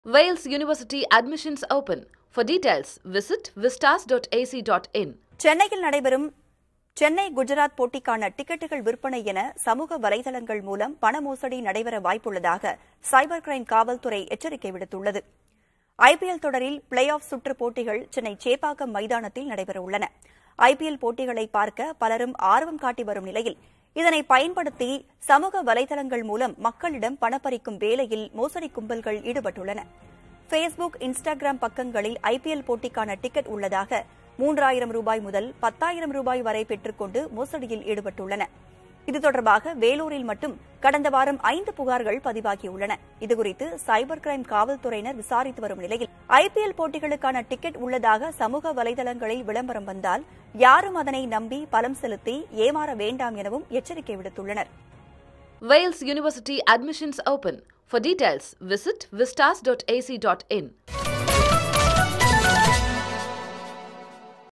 Wales University admissions open. For details, visit vistas.ac.in. சென்னையில் நடைபெறும் சென்னை குஜராத் போட்டிக்கான டிக்கெட்டுகள் விற்பனை என சமூக வலைதளங்கள் மூலம் பண மோசடி நடைபெற வாய்ப்புள்ளதாக சைபர் கிரைம் காவல்துறை எச்சரிக்கை விடுத்துள்ளது ஐபிஎல் தொடரில் பிளே ஆஃப் சுற்று போட்டிகள் சென்னை சேப்பாக்கம் மைதானத்தில் நடைபெறவுள்ளன ஐபிஎல் போட்டிகளை பார்க்க பலரும் ஆர்வம் காட்டி வரும் நிலையில் இதனை பயன்படுத்தி சமூக வலைதளங்கள் மூலம் மக்களிடம் பணப்பறிக்கும் வேலையில் மோசடி கும்பல்கள் ஈடுபட்டுள்ளன ஃபேஸ்புக் இன்ஸ்டாகிராம் பக்கங்களில் ஐபிஎல் போட்டிக்கான டிக்கெட் உள்ளதாக மூன்றாயிரம் ரூபாய் முதல் பத்தாயிரம் ரூபாய் வரை பெற்றுக்கொண்டு மோசடியில் ஈடுபட்டுள்ளன இது தொடர்பாக வேலூரில் மட்டும் கடந்த வாரம் ஐந்து புகார்கள் பதிவாகியுள்ளன இதுகுறித்து சைபர் கிரைம் காவல்துறையினர் விசாரித்து வரும் நிலையில் ஐபிஎல் போட்டிகளுக்கான டிக்கெட் உள்ளதாக சமூக வலைதளங்களில் விளம்பரம் வந்தால் யாரும் அதனை நம்பி பலம் செலுத்தி ஏமாற வேண்டாம் எனவும் எச்சரிக்கை விடுத்துள்ளனர் Wales University admissions open. For details, visit vistas.ac.in.